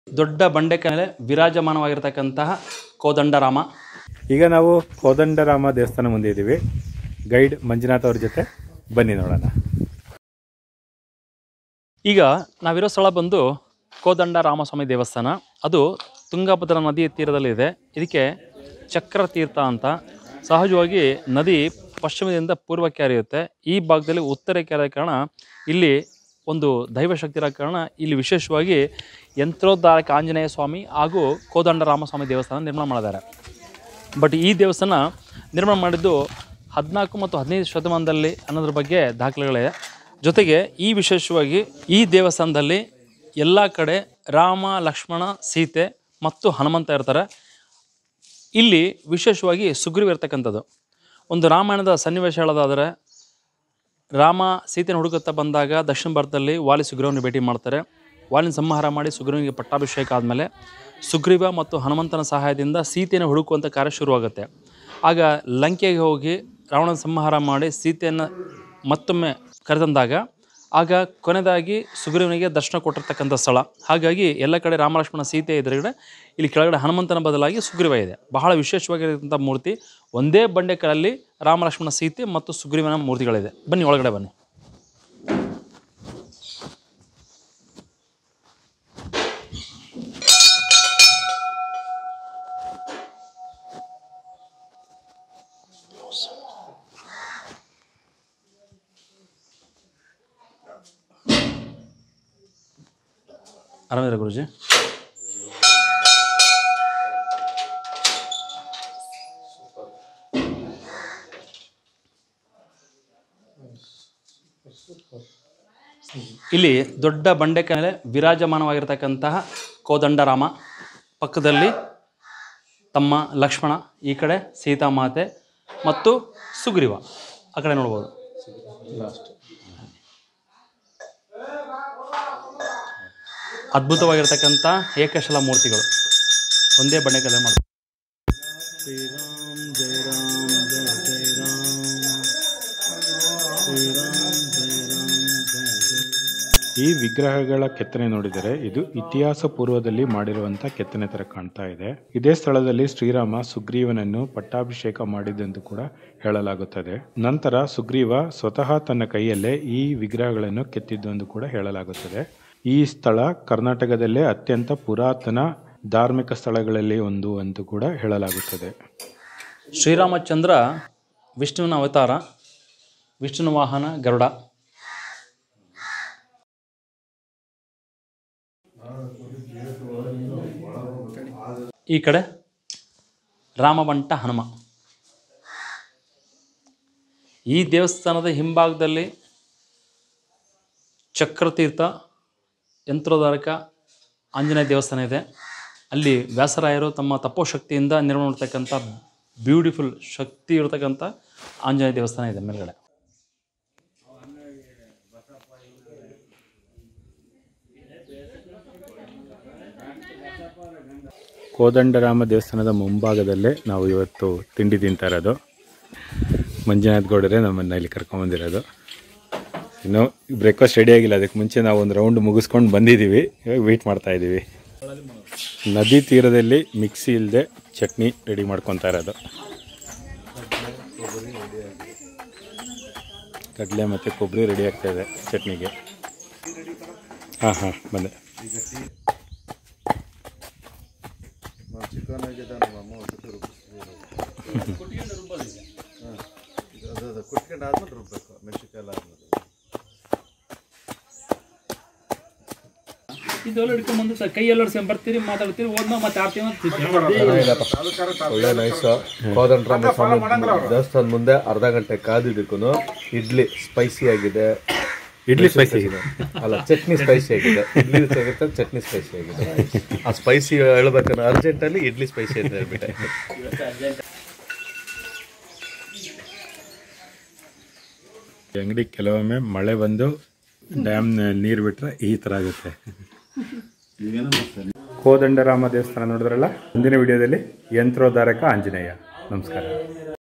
ದೊಡ್ಡ ಬಂಡೆಕಾಯಿ ಮೇಲೆ ವಿರಾಜಮಾನವಾಗಿರ್ತಕ್ಕಂತಹ ಕೋದಂಡರಾಮ ಈಗ ನಾವು ಕೋದಂಡರಾಮ ದೇವಸ್ಥಾನ ಮುಂದೆ ಇದ್ದೀವಿ ಗೈಡ್ ಮಂಜುನಾಥ್ ಅವ್ರ ಜೊತೆ ಬನ್ನಿ ನೋಡೋಣ ಈಗ ನಾವಿರೋ ಸ್ಥಳ ಬಂದು ಕೋದಂಡ ರಾಮಸ್ವಾಮಿ ದೇವಸ್ಥಾನ ಅದು ತುಂಗಭದ್ರಾ ನದಿ ತೀರದಲ್ಲಿದೆ ಇದಕ್ಕೆ ಚಕ್ರ ತೀರ್ಥ ಅಂತ ಸಹಜವಾಗಿ ನದಿ ಪಶ್ಚಿಮದಿಂದ ಪೂರ್ವಕ್ಕೆ ಹರಿಯುತ್ತೆ ಈ ಭಾಗದಲ್ಲಿ ಉತ್ತರಕ್ಕೆ ಹರಿಯೋ ಕಾರಣ ಇಲ್ಲಿ ಒಂದು ದೈವಶಕ್ತಿ ಇರೋ ಕಾರಣ ಇಲ್ಲಿ ವಿಶೇಷವಾಗಿ ಯಂತ್ರೋದ್ಧಾರಕ ಆಂಜನೇಯ ಸ್ವಾಮಿ ಹಾಗೂ ಕೋದಂಡ ರಾಮಸ್ವಾಮಿ ದೇವಸ್ಥಾನ ನಿರ್ಮಾಣ ಮಾಡಿದ್ದಾರೆ ಬಟ್ ಈ ದೇವಸ್ಥಾನ ನಿರ್ಮಾಣ ಮಾಡಿದ್ದು ಹದಿನಾಲ್ಕು ಮತ್ತು ಹದಿನೈದು ಶತಮಾನದಲ್ಲಿ ಅನ್ನೋದ್ರ ಬಗ್ಗೆ ದಾಖಲೆಗಳಿದೆ ಜೊತೆಗೆ ಈ ವಿಶೇಷವಾಗಿ ಈ ದೇವಸ್ಥಾನದಲ್ಲಿ ಎಲ್ಲ ಕಡೆ ರಾಮ ಲಕ್ಷ್ಮಣ ಸೀತೆ ಮತ್ತು ಹನುಮಂತ ಇರ್ತಾರೆ ಇಲ್ಲಿ ವಿಶೇಷವಾಗಿ ಸುಗ್ರೀವ್ ಇರ್ತಕ್ಕಂಥದ್ದು ಒಂದು ರಾಮಾಯಣದ ಸನ್ನಿವೇಶ ಹೇಳೋದಾದರೆ ರಾಮ ಸೀತೆನ ಹುಡುಕುತ್ತಾ ಬಂದಾಗ ದಕ್ಷಿಣ ಭಾರತದಲ್ಲಿ ವಾಲಿ ಸುಗ್ರೀವನ ಭೇಟಿ ಮಾಡ್ತಾರೆ ವಾಲಿನ ಸಂಹಾರ ಮಾಡಿ ಸುಗ್ರೀವನಿಗೆ ಪಟ್ಟಾಭಿಷೇಕ ಆದಮೇಲೆ ಸುಗ್ರೀವ ಮತ್ತು ಹನುಮಂತನ ಸಹಾಯದಿಂದ ಸೀತೆಯನ್ನು ಹುಡುಕುವಂಥ ಕಾರ್ಯ ಶುರುವಾಗುತ್ತೆ ಆಗ ಲಂಕೆಗೆ ಹೋಗಿ ರಾವಣನ ಸಂಹಾರ ಮಾಡಿ ಸೀತೆಯನ್ನು ಮತ್ತೊಮ್ಮೆ ಕರೆತಂದಾಗ ಆಗ ಕೊನೆಯದಾಗಿ ಸುಗ್ರೀವನಿಗೆ ದರ್ಶನ ಕೊಟ್ಟಿರ್ತಕ್ಕಂಥ ಸ್ಥಳ ಹಾಗಾಗಿ ಎಲ್ಲ ಕಡೆ ರಾಮಲಕ್ಷ್ಮಣ ಸೀತೆ ಎದುರುಗಡೆ ಇಲ್ಲಿ ಕೆಳಗಡೆ ಹನುಮಂತನ ಬದಲಾಗಿ ಸುಗ್ರೀವ ಇದೆ ಬಹಳ ವಿಶೇಷವಾಗಿರ್ತಕ್ಕಂಥ ಮೂರ್ತಿ ಒಂದೇ ಬಂಡೆಕಲ್ಲಲ್ಲಿ ರಾಮಲಕ್ಷ್ಮಣ ಸೀತೆ ಮತ್ತು ಸುಗ್ರೀವನ ಮೂರ್ತಿಗಳಿದೆ ಬನ್ನಿ ಒಳಗಡೆ ಬನ್ನಿ ಆರಾಮಿದ್ರೆ ಗುರುಜಿ ಇಲ್ಲಿ ದೊಡ್ಡ ಬಂಡೆಕಾಯಿ ಮೇಲೆ ವಿರಾಜಮಾನವಾಗಿರ್ತಕ್ಕಂತಹ ಕೋದಂಡರಾಮ ಪಕ್ಕದಲ್ಲಿ ತಮ್ಮ ಲಕ್ಷ್ಮಣ ಈ ಕಡೆ ಸೀತಾಮಾತೆ ಮತ್ತು ಸುಗ್ರೀವ ಆ ಕಡೆ ನೋಡ್ಬೋದು ಅದ್ಭುತವಾಗಿರ್ತಕ್ಕಂಥ ಏಕಶಲ ಮೂರ್ತಿಗಳು ಒಂದೇ ಬಣ್ಣಕಲೆ ಮಾಡ್ತಾರೆ ಶ್ರೀರಾಮ್ ಜಯ ರಾಮ್ ಜಯ ಜಯ ರಾಮ್ ಶ್ರೀರಾಮ್ ಜಯ ರಾಮ್ ಜಯ ಜಯ ಈ ವಿಗ್ರಹಗಳ ಕೆತ್ತನೆ ನೋಡಿದರೆ ಇದು ಇತಿಹಾಸ ಪೂರ್ವದಲ್ಲಿ ಮಾಡಿರುವಂತ ಕೆತ್ತನೆ ತರ ಕಾಣ್ತಾ ಇದೆ ಇದೇ ಸ್ಥಳದಲ್ಲಿ ಶ್ರೀರಾಮ ಸುಗ್ರೀವನನ್ನು ಪಟ್ಟಾಭಿಷೇಕ ಮಾಡಿದ್ದೆಂದು ಕೂಡ ಹೇಳಲಾಗುತ್ತದೆ ನಂತರ ಸುಗ್ರೀವ ಸ್ವತಃ ತನ್ನ ಕೈಯಲ್ಲೇ ಈ ವಿಗ್ರಹಗಳನ್ನು ಕೆತ್ತಿದ್ದು ಎಂದು ಕೂಡ ಹೇಳಲಾಗುತ್ತದೆ ಈ ಸ್ಥಳ ಕರ್ನಾಟಕದಲ್ಲೇ ಅತ್ಯಂತ ಪುರಾತನ ಧಾರ್ಮಿಕ ಸ್ಥಳಗಳಲ್ಲಿ ಒಂದು ಎಂದು ಕೂಡ ಹೇಳಲಾಗುತ್ತದೆ ಶ್ರೀರಾಮಚಂದ್ರ ವಿಷ್ಣುವಿನ ಅವತಾರ ವಿಷ್ಣುನ ವಾಹನ ಗರುಡ ಈ ಕಡೆ ರಾಮಬಂಟ ಹನುಮ ಈ ದೇವಸ್ಥಾನದ ಹಿಂಭಾಗದಲ್ಲಿ ಚಕ್ರತೀರ್ಥ ಯಂತ್ರೋದ್ಧಾರಕ ಆಂಜನೇಯ ದೇವಸ್ಥಾನ ಇದೆ ಅಲ್ಲಿ ವ್ಯಾಸರಾಯರು ತಮ್ಮ ತಪೋಶಕ್ತಿಯಿಂದ ನಿರ್ಮಾಣ ಮಾಡ್ತಕ್ಕಂಥ ಬ್ಯೂಟಿಫುಲ್ ಶಕ್ತಿ ಇರತಕ್ಕಂಥ ಆಂಜನೇಯ ದೇವಸ್ಥಾನ ಇದೆ ಮೇಲ್ಗಡೆ ಕೋದಂಡರಾಮ ದೇವಸ್ಥಾನದ ಮುಂಭಾಗದಲ್ಲೇ ನಾವು ಇವತ್ತು ತಿಂಡಿ ತಿಂತಾ ಇರೋದು ಮಂಜುನಾಥ್ ಗೌಡರೇ ನಮ್ಮನ್ನು ಇಲ್ಲಿ ಕರ್ಕೊಂಬಂದಿರೋದು ಇನ್ನು ಬ್ರೇಕ್ಫಾಸ್ಟ್ ರೆಡಿ ಆಗಿಲ್ಲ ಅದಕ್ಕೆ ಮುಂಚೆ ನಾವು ಒಂದು ರೌಂಡ್ ಮುಗಿಸ್ಕೊಂಡು ಬಂದಿದ್ದೀವಿ ಇವಾಗ ವೆಯ್ಟ್ ಮಾಡ್ತಾ ಇದ್ದೀವಿ ನದಿ ತೀರದಲ್ಲಿ ಮಿಕ್ಸಿ ಇಲ್ಲದೆ ಚಟ್ನಿ ರೆಡಿ ಮಾಡ್ಕೊತಾ ಇರೋದು ಕಡಲೆ ಮತ್ತು ಕೊಬ್ಬರಿ ರೆಡಿ ಆಗ್ತಾ ಇದೆ ಚಟ್ನಿಗೆ ಹಾಂ ಹಾಂ ಬಂದೆ ಚಿಕನ್ ಆಗಿದೆ ನಮ್ಮ ಅಮ್ಮ ಒಂದ್ಸತಿ ರುಬ್ಬಿಸ್ತೀವಿ ಅದು ಅದು ಕುಟ್ಕೊಂಡು ಆದ್ಮೇಲೆ ರುಬ್ಬೇಕು ಮೆಣಸಿನ್ಕಾಯಿ ಎಲ್ಲ ಆದ್ಮೇಲೆ ಇದೆಲ್ಲ ಹಿಡ್ಕೊಂಡ್ಬಂದು ಕೈ ಎಲ್ಲ ಬರ್ತೀರಿ ಮಾತಾಡ್ತೀರಿ ಹೋದ್ಮೇಲೆ ಮತ್ತೆ ಆರ್ತಿ ಒಳ್ಳೆ ನೈಸ್ ಕೋದಂಡರಾಮ ಸ್ವಾಮಿ ದೇವಸ್ಥಾನ ಮುಂದೆ ಅರ್ಧ ಗಂಟೆ ಕಾದಿದ್ದಕ್ಕೂ ಇಡ್ಲಿ ಸ್ಪೈಸಿ ಆಗಿದೆ ಇಡ್ಲಿ ಸ್ಪೈಸಿ ಇದೆ ಅಲ್ಲ ಚಟ್ನಿ ಸ್ಪೈಸಿ ಆಗಿದೆ ಇಡ್ಲಿ ಸಿಗುತ್ತೆ ಚಟ್ನಿ ಸ್ಪೈಸಿ ಆಗಿದೆ ಆ ಸ್ಪೈಸಿ ಹೇಳ್ಬೇಕಂದ್ರೆ ಅರ್ಜೆಂಟಲ್ಲಿ ಇಡ್ಲಿ ಸ್ಪೈಸಿ ಅಂತ ಹೇಳ್ಬಿಟ್ಟೆ ಈ ಅಂಗಡಿ ಕೆಲವೊಮ್ಮೆ ಮಳೆ ಬಂದು ಡ್ಯಾಮ್ ನೀರು ಬಿಟ್ರೆ ಈ ತರ ಆಗುತ್ತೆ ಕೋದಂಡರಾಮ ದೇವಸ್ಥಾನ ನೋಡಿದ್ರಲ್ಲ ಮುಂದಿನ ವಿಡಿಯೋದಲ್ಲಿ ಯಂತ್ರೋದ್ಧಾರಕ ಆಂಜನೇಯ ನಮಸ್ಕಾರ